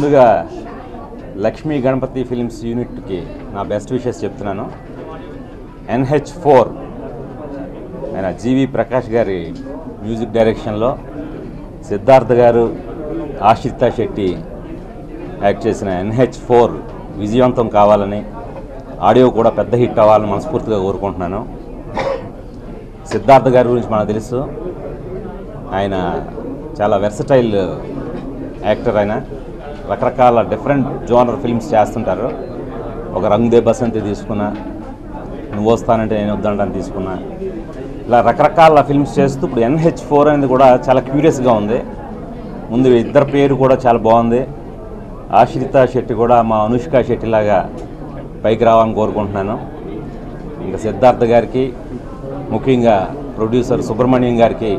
ముందుగా లక్ష్మీ గణపతి ఫిలిమ్స్ యూనిట్కి నా బెస్ట్ విషెస్ చెప్తున్నాను ఎన్హెచ్ ఫోర్ ఆయన జీవి ప్రకాష్ గారి మ్యూజిక్ డైరెక్షన్లో సిద్ధార్థ్ గారు ఆశ్రిత శెట్టి యాక్ట్ చేసిన ఎన్హెచ్ ఫోర్ విజయవంతం కావాలని ఆడియో కూడా పెద్ద హిట్ అవ్వాలని మనస్ఫూర్తిగా కోరుకుంటున్నాను సిద్ధార్థ్ గారి గురించి మనకు తెలుసు ఆయన చాలా వెర్సటైల్ యాక్టర్ ఆయన రకరకాల డిఫరెంట్ జోనర్ ఫిల్మ్స్ చేస్తుంటారు ఒక రంగ్ దే బసంతి తీసుకున్నా నువ్వు వస్తానంటే నేను వద్దంటాను తీసుకున్నా ఇలా రకరకాల ఫిల్మ్స్ చేస్తూ ఇప్పుడు ఎన్హెచ్ ఫోర్ అనేది కూడా చాలా క్యూరియస్గా ఉంది ముందు ఇద్దరు పేరు కూడా చాలా బాగుంది ఆశ్రిత శెట్టి కూడా మా అనుష్క శెట్టి లాగా పైకి రావాలని కోరుకుంటున్నాను ఇంకా సిద్ధార్థ్ గారికి ముఖ్యంగా ప్రొడ్యూసర్ సుబ్రహ్మణ్యం గారికి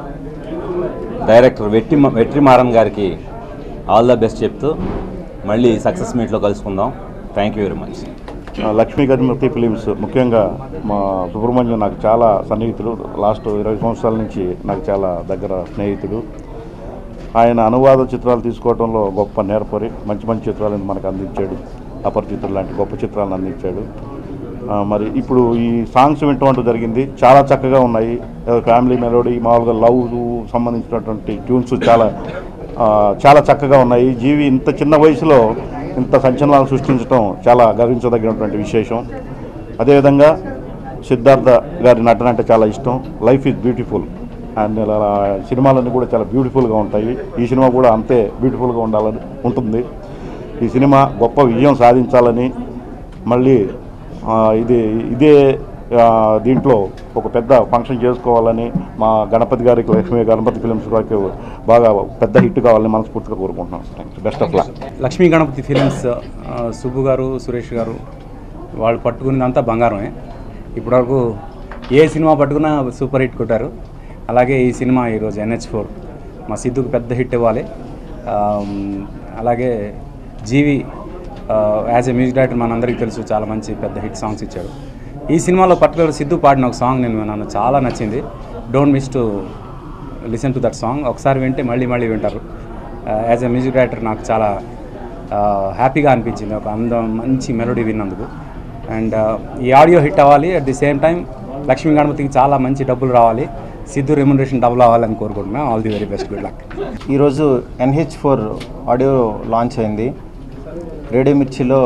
డైరెక్టర్ వెట్టి వెట్రిమారన్ గారికి ఆల్ ద బెస్ట్ చెప్తూ మళ్ళీ సక్సెస్ మీట్లో కలుసుకుందాం thank you very much Lakshmi Ganapathi films ముఖ్యంగా మా సుబ్రహ్మణ్యం నాకు చాలా సన్నిహితుడు లాస్ట్ ఇరవై సంవత్సరాల నుంచి నాకు చాలా దగ్గర స్నేహితుడు ఆయన అనువాద చిత్రాలు తీసుకోవడంలో గొప్ప నేర్పరి మంచి మంచి చిత్రాలను మనకు అందించాడు అపరిచితులు లాంటి గొప్ప చిత్రాలను అందించాడు ఆ, మరి ఇప్పుడు ఈ సాంగ్స్ వింటూ జరిగింది చాలా చక్కగా ఉన్నాయి ఏదో ఫ్యామిలీ మెలోడీ మామూలుగా లవ్ సంబంధించినటువంటి ట్యూన్స్ చాలా ఆ, చాలా చక్కగా ఉన్నాయి జీవి ఇంత చిన్న వయసులో ఇంత సంచలనాలు సృష్టించడం చాలా గర్వించదగినటువంటి విశేషం అదేవిధంగా సిద్ధార్థ గారి నటన అంటే చాలా ఇష్టం లైఫ్ ఈజ్ బ్యూటిఫుల్ అండ్ ఇలా సినిమాలన్నీ కూడా చాలా బ్యూటిఫుల్గా ఉంటాయి ఈ సినిమా కూడా అంతే బ్యూటిఫుల్గా ఉండాలని ఉంటుంది ఈ సినిమా గొప్ప విజయం సాధించాలని మళ్ళీ ఆ, ఇది ఇదే ఆ, దీంట్లో ఒక పెద్ద ఫంక్షన్ చేసుకోవాలని మా గణపతి గారికి లక్ష్మీ గణపతి ఫిలిమ్స్ గారికి బాగా పెద్ద హిట్ కావాలని మనస్ఫూర్తిగా కోరుకుంటున్నాను thanks best of luck Lakshmi Ganapathi films ఆ, సుబ్బు గారు సురేష్ గారు వాళ్ళు పట్టుకున్నదంతా బంగారమే ఇప్పటివరకు ఏ సినిమా పట్టుకున్నా సూపర్ హిట్ కొట్టారు అలాగే ఈ సినిమా ఈరోజు ఎన్హెచ్ ఫోర్ మా సిద్ధుకు పెద్ద హిట్ ఇవ్వాలి ఆమ్, అలాగే GV as a music director మనందరికీ తెలుసు చాలా మంచి పెద్ద హిట్ సాంగ్స్ ఇచ్చాడు ఈ సినిమాలో పర్టికులర్ సిద్ధు పాడిన ఒక సాంగ్ నేను విన్నాను చాలా నచ్చింది don't miss to listen to that song ఒకసారి వింటే మళ్ళీ మళ్ళీ వింటారు యాజ్ ఎ మ్యూజిక్ డైరెక్టర్ నాకు చాలా హ్యాపీగా అనిపించింది ఒక అందం మంచి మెలోడీ విన్నందుకు అండ్ ఈ ఆడియో హిట్ అవ్వాలి at the same time Lakshmi గణపతికి చాలా మంచి డబ్బులు రావాలి సిద్ధు రెమ్యునరేషన్ డబ్బులు అవ్వాలని కోరుకుంటున్నాను all the very best good luck ఈరోజు ఎన్హెచ్ ఫోర్ ఆడియో లాంచ్ అయింది రేడియో మిర్చిలో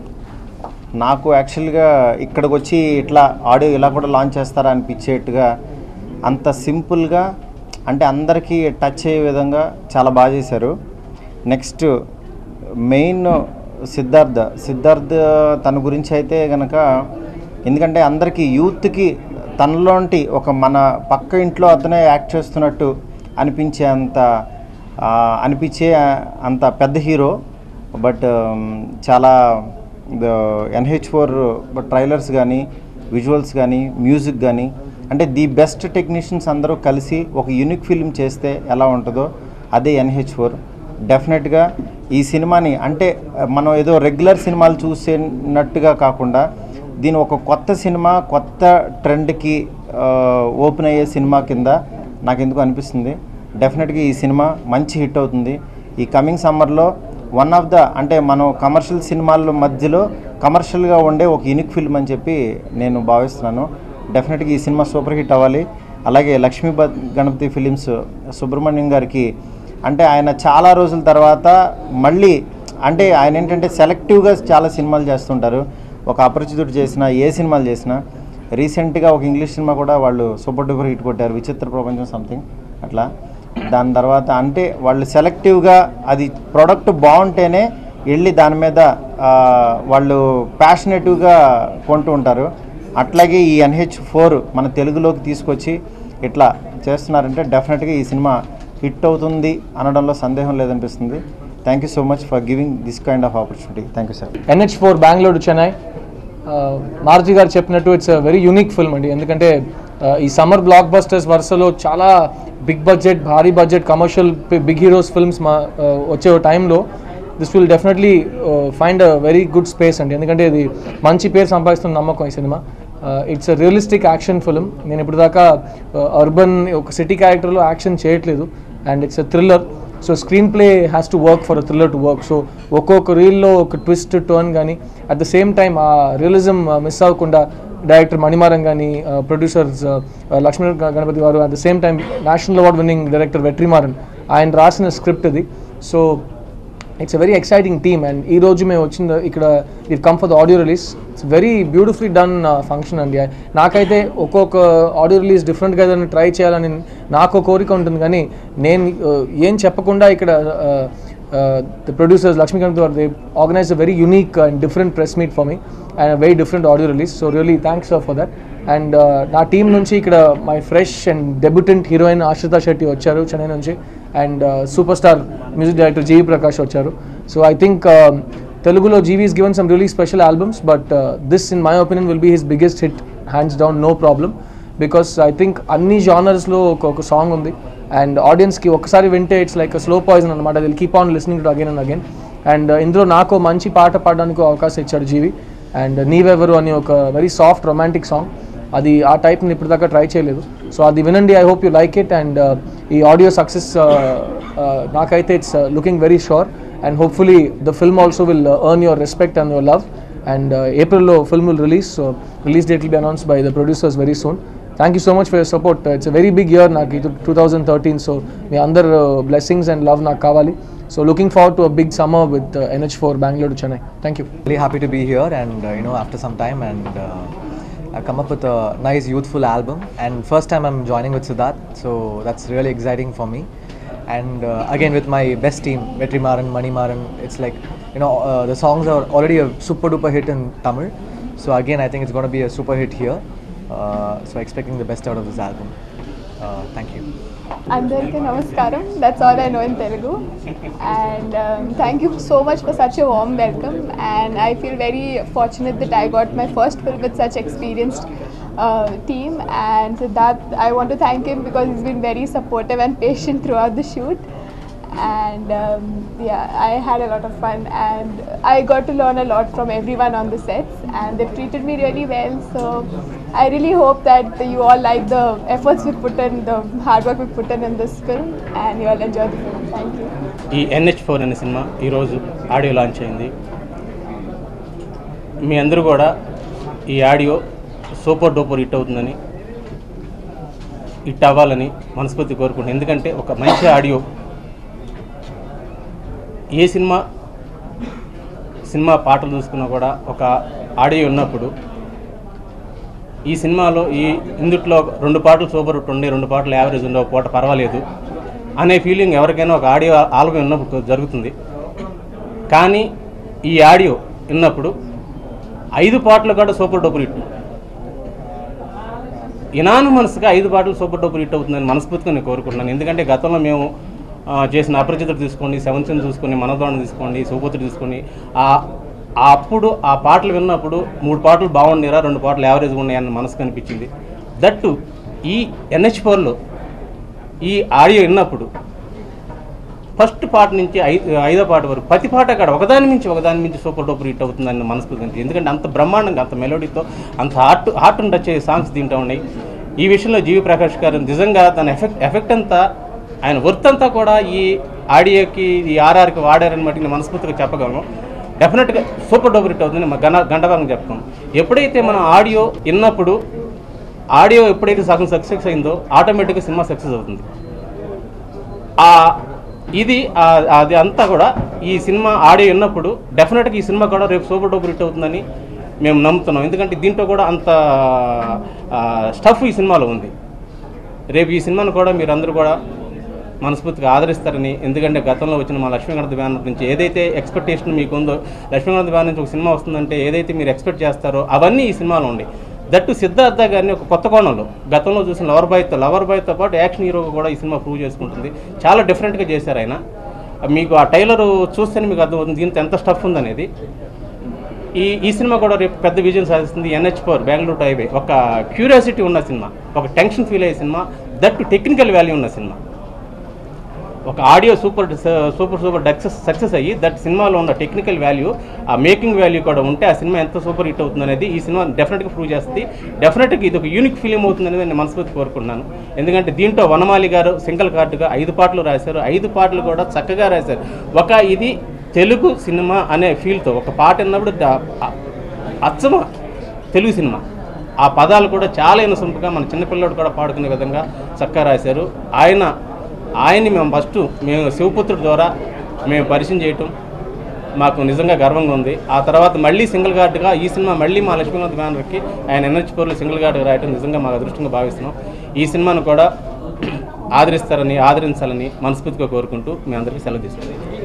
నాకు యాక్చువల్గా ఇక్కడికి వచ్చి ఇట్లా ఆడియో ఇలా కూడా లాంచ్ చేస్తారా అనిపించేట్టుగా అంత సింపుల్గా అంటే అందరికీ టచ్ అయ్యే విధంగా చాలా బాగా చేశారు నెక్స్ట్ మెయిన్ సిద్ధార్థ సిద్ధార్థ్ తన గురించి అయితే కనుక ఎందుకంటే అందరికీ యూత్కి తనలోంటి ఒక మన పక్క ఇంట్లో అతనే యాక్ట్ చేస్తున్నట్టు అనిపించే అంత ఆ, అనిపించే అంత పెద్ద హీరో బట్ చాలా ఎన్హెచ్ ఫోర్ ట్రైలర్స్ కానీ విజువల్స్ కానీ మ్యూజిక్ కానీ అంటే ది బెస్ట్ టెక్నీషియన్స్ అందరూ కలిసి ఒక యూనిక్ ఫిల్మ్ చేస్తే ఎలా ఉంటుందో అదే ఎన్హెచ్ ఫోర్ డెఫినెట్గా ఈ సినిమాని అంటే మనం ఏదో రెగ్యులర్ సినిమాలు చూసేనట్టుగా కాకుండా దీని ఒక కొత్త సినిమా కొత్త ట్రెండ్కి ఓపెన్ అయ్యే సినిమా కింద నాకు ఎందుకు అనిపిస్తుంది డెఫినెట్గా ఈ సినిమా మంచి హిట్ అవుతుంది ఈ కమింగ్ సమ్మర్లో వన్ ఆఫ్ ద అంటే మనం కమర్షియల్ సినిమాల మధ్యలో కమర్షియల్గా ఉండే ఒక యూనిక్ ఫిల్మ్ అని చెప్పి నేను భావిస్తున్నాను డెఫినెట్గా ఈ సినిమా సూపర్ హిట్ అవ్వాలి అలాగే లక్ష్మీ బ- గణపతి ఫిలిమ్స్ సుబ్రహ్మణ్యం గారికి అంటే ఆయన చాలా రోజుల తర్వాత మళ్ళీ అంటే ఆయన ఏంటంటే సెలెక్టివ్గా చాలా సినిమాలు చేస్తుంటారు ఒక అపరిచితుడు చేసిన ఏ సినిమాలు చేసినా రీసెంట్గా ఒక ఇంగ్లీష్ సినిమా కూడా వాళ్ళు సూపర్ డూపర్ హిట్ కొట్టారు విచిత్ర ప్రపంచం సంథింగ్ అట్లా దాని తర్వాత అంటే వాళ్ళు సెలెక్టివ్గా అది ప్రోడక్ట్ బాగుంటేనే వెళ్ళి దాని మీద ఆ, వాళ్ళు ప్యాషనెటివ్గా కొంటూ ఉంటారు అట్లాగే ఈ ఎన్హెచ్ ఫోర్ మన తెలుగులోకి తీసుకొచ్చి ఇట్లా చేస్తున్నారంటే డెఫినెట్గా ఈ సినిమా హిట్ అవుతుంది అనడంలో సందేహం లేదనిపిస్తుంది thank you so much for giving this kind of opportunity thank you sir NH four Bengaluru Chennai Maruthi గారు చెప్పినట్టు ఇట్స్ వెరీ యూనిక్ ఫిల్మ్ అండి ఎందుకంటే uh, ఈ సమ్మర్ బ్లాక్ బస్టర్స్ వరుసలో చాలా బిగ్ బడ్జెట్ భారీ budget commercial big heroes films మా uh, వచ్చే టైంలో this will definitely find a very good space అండి ఎందుకంటే ఇది మంచి పేరు సంపాదిస్తున్న నమ్మకం ఈ సినిమా it's a realistic action film నేను ఇప్పుడు దాకా అర్బన్ ఒక సిటీ క్యారెక్టర్లో యాక్షన్ చేయట్లేదు and it's a thriller so screenplay has to work for a thriller to work so ఒక్కొక్క రీల్లో ఒక ట్విస్ట్ టర్న్ కానీ అట్ ద సేమ్ టైం ఆ రియలిజం మిస్ అవ్వకుండా డైరెక్టర్ మణిమారం కానీ ప్రొడ్యూసర్స్ లక్ష్మీ గణపతి గారు at the same time national award winning director Vetrimaaran ఆయన రాసిన స్క్రిప్ట్ ఇది so it's very exciting team and ఈ రోజు మేము వచ్చిన ఇక్కడ it come for the audio release it's very beautifully done function అండి నాకైతే ఒక్కొక్క ఆడియో రిలీజ్ డిఫరెంట్గా ఏదైనా ట్రై చేయాలని నాకు ఒక కోరిక ఉంటుంది కానీ నేను uh, ఏం చెప్పకుండా ఇక్కడ ద ప్రొడ్యూసర్స్ లక్ష్మీకాంత్ గారు they organise a very unique and different press meet for me and very different audio release so really thanks for that and నా టీం నుంచి ఇక్కడ my fresh and debutante heroine Ashritha Shetty వచ్చారు చెన్నై నుంచి and super star music director G V Prakash వచ్చారు so I think తెలుగులో G V is given some really special albums but this in my opinion will be his biggest hit hands down no problem because I think అన్ని జానర్స్లో ఒక ఒక song ఉంది and ఆడియన్స్కి ఒకసారి వింటే ఇట్స్ లైక్ స్లో పాయిజన్ అనమాట దిల్ keep on listening to again and again and ఇందులో నాకు మంచి పాట పాడడానికి అవకాశం ఇచ్చాడు జీవి అండ్ నీవెవరు అని ఒక వెరీ సాఫ్ట్ రొమాంటిక్ సాంగ్ అది ఆ టైప్ని ఇప్పటిదాకా ట్రై చేయలేదు సో అది వినండి I hope you like it and ఈ ఆడియో సక్సెస్ నాకైతే it's looking very sure and hopefully the film also will earn your respect and your love and ఏప్రిల్లో film will release so release date will be announce by the producers very soon thank you so much for your support it's very big year నాకు ఇది two thousand thirteen so మీ అందరు blessings and love నాకు కావాలి so looking forward to a big summer with NH four Bengaluru Chennai thank you really happy to be here and uh, you know after some time and uh, I've come up with a nice youthful album and first time I'm joining with Siddharth so that's really exciting for me and uh, again with my best team Vetrimaran Manimaran it's like you know uh, the songs are already a super duper hit in Tamil so again I think it's going to be a super hit here uh, so expecting the best out of this album uh, thank you అందరికీ నమస్కారం that's all I know in Telugu and thank you so much for such a warm welcome and I feel very fortunate that I got my first film with such experienced team and Siddharth I want to thank him because he's been very supportive and patient throughout the shoot and um, yeah I had a lot of fun and I got to learn a lot from everyone on the sets and they've treated me really well so I really hope that you all like the efforts we put in the hard work we put in in this film and you all enjoy the film thank you ఈ NH four అనే సినిమా ఈరోజు audio launch అయింది మీ అందరూ కూడా ఈ audio super duper hit అవుతుందని హిట్ అవ్వాలని మనస్ఫూర్తి కోరుకుంటున్నాను ఎందుకంటే ఒక మంచి ఆడియో ఏ సినిమా సినిమా పాటలు చూసుకున్నా కూడా ఒక ఆడియో ఉన్నప్పుడు ఈ సినిమాలో ఈ ఇందుట్లో రెండు పాటలు సూపర్ హిట్ ఉండే రెండు పాటలు యావరేజ్ ఉండే ఒక పూట పర్వాలేదు అనే ఫీలింగ్ ఎవరికైనా ఒక ఆడియో ఆల్బమ్ విన్నప్పుడు జరుగుతుంది కానీ ఈ ఆడియో విన్నప్పుడు ఐదు పాటలు కూడా సూపర్ డూపర్ హిట్ ఇనాను మనసుగా ఐదు పాటలు సూపర్ డూపర్ హిట్ అవుతుందని మనస్ఫూర్తిగా నేను కోరుకుంటున్నాను ఎందుకంటే గతంలో మేము ఆ, చేసిన అపరిచితుడు తీసుకోండి సెవెన్ సెన్ చూసుకొని మనోదానం తీసుకోండి సూపతుడు తీసుకోండి ఆ ఆ అప్పుడు ఆ పాటలు విన్నప్పుడు మూడు పాటలు బాగుండేరా రెండు పాటలు యావరేజ్గా ఉన్నాయన్న మనసు అనిపించింది దట్టు ఈ ఎన్హెచ్ ఫోర్లో ఈ ఆడియో విన్నప్పుడు ఫస్ట్ పాట నుంచి ఐదు ఐదో పాట వరకు ప్రతి పాట కాడ ఒకదాని నుంచి ఒకదాని నుంచి సూపర్ డూపర్ హిట్ అవుతుందని మనస్ఫూర్తి అనిపించింది. ఎందుకంటే అంత బ్రహ్మాండంగా అంత మెలోడీతో అంత హార్ట్ హార్ట్ టచ్ అయ్యే సాంగ్స్ తింటూ ఉన్నాయి ఈ విషయంలో జీవి ప్రకాష్ గారు నిజంగా తన ఎఫెక్ట్ ఎఫెక్ట్ అంతా ఆయన వర్త్ అంతా కూడా ఈ ఆడియోకి ఈ ఆర్ఆర్కి వాడారని మట్టి నేను మనస్ఫూర్తిగా చెప్పగలను డెఫినెట్గా సూపర్ డూపర్ హిట్ అవుతుందని మా గణ గంటవారం చెప్తాం ఎప్పుడైతే మనం ఆడియో విన్నప్పుడు ఆడియో ఎప్పుడైతే సగం సక్సెస్ అయిందో ఆటోమేటిక్గా సినిమా సక్సెస్ అవుతుంది ఆ ఇది ఆ- అది అంతా కూడా ఈ సినిమా ఆడియో విన్నప్పుడు డెఫినెట్గా ఈ సినిమా కూడా రేపు సూపర్ డూపర్ హిట్ అవుతుందని మేము నమ్ముతున్నాం ఎందుకంటే దీంట్లో కూడా అంత స్టఫ్ ఈ సినిమాలో ఉంది రేపు ఈ సినిమాను కూడా మీరందరూ కూడా మనస్ఫూర్తిగా ఆదరిస్తారని ఎందుకంటే గతంలో వచ్చిన మా లక్ష్మీగణపతి బ్యానర్ నుంచి ఏదైతే ఎక్స్పెక్టేషన్ మీకు ఉందో లక్ష్మీగణపతి బ్యానర్ నుంచి ఒక సినిమా వస్తుందంటే ఏదైతే మీరు ఎక్స్పెక్ట్ చేస్తారో అవన్నీ ఈ సినిమాలో ఉండి దట్టు సిద్ధార్థ గారిని ఒక కొత్త కోణంలో గతంలో చూసిన లవర్ బాయ్తో లవర్ బాయ్తో పాటు యాక్షన్ హీరోగా కూడా ఈ సినిమా ప్రూవ్ చేసుకుంటుంది చాలా డిఫరెంట్గా చేశారు ఆయన మీకు ఆ టైలర్ చూస్తేనే మీకు అర్థమవుతుంది దీంతో ఎంత స్టఫ్ ఉందనేది ఈ ఈ సినిమా కూడా రేపు పెద్ద విజయం సాధిస్తుంది NH four Bengaluru to highway ఒక క్యూరియాసిటీ ఉన్న సినిమా ఒక టెన్షన్ ఫీల్ అయ్యే సినిమా దట్టు టెక్నికల్ వాల్యూ ఉన్న సినిమా ఒక audio super super super success success అయ్యి దట్ సినిమాలో ఉన్న టెక్నికల్ వాల్యూ ఆ మేకింగ్ వాల్యూ కూడా ఉంటే ఆ సినిమా ఎంత సూపర్ హిట్ అవుతుంది అనేది ఈ సినిమా డెఫినెట్గా ప్రూవ్ చేస్తుంది డెఫినెట్గా ఇది ఒక యూనిక్ ఫిలిం అవుతుంది అనేది నేను మనస్ఫూర్తి కోరుకుంటున్నాను ఎందుకంటే దీంట్లో వనమాలి గారు సింగిల్ కార్డుగా ఐదు పాటలు రాశారు ఐదు పాటలు కూడా చక్కగా రాశారు ఒక ఇది తెలుగు సినిమా అనే ఫీల్తో ఒక పాట విన్నప్పుడు దా- అ- అచ్చమ తెలుగు సినిమా ఆ పదాలు కూడా చాలా ఇనసొంపుగా మన చిన్నపిల్లడు కూడా పాడుకునే విధంగా చక్కగా రాశారు ఆయన ఆయన్ని మేము ఫస్ట్ మేము శివపుత్రుడి ద్వారా మేము పరిచయం చేయటం మాకు నిజంగా గర్వంగా ఉంది ఆ తర్వాత మళ్ళీ సింగిల్ గార్డ్గా ఈ సినిమా మళ్ళీ మా లక్ష్మీకాంత్ బ్యానర్కి ఆయన ఎన్హెచ్ ఫోర్లో సింగిల్ గార్డ్గా రాయటం నిజంగా మాకు అదృష్టంగా భావిస్తున్నాం ఈ సినిమాను కూడా ఆదరిస్తారని ఆదరించాలని మనస్ఫూర్తిగా కోరుకుంటూ మీ అందరికీ సెలవు తీసుకుంటాం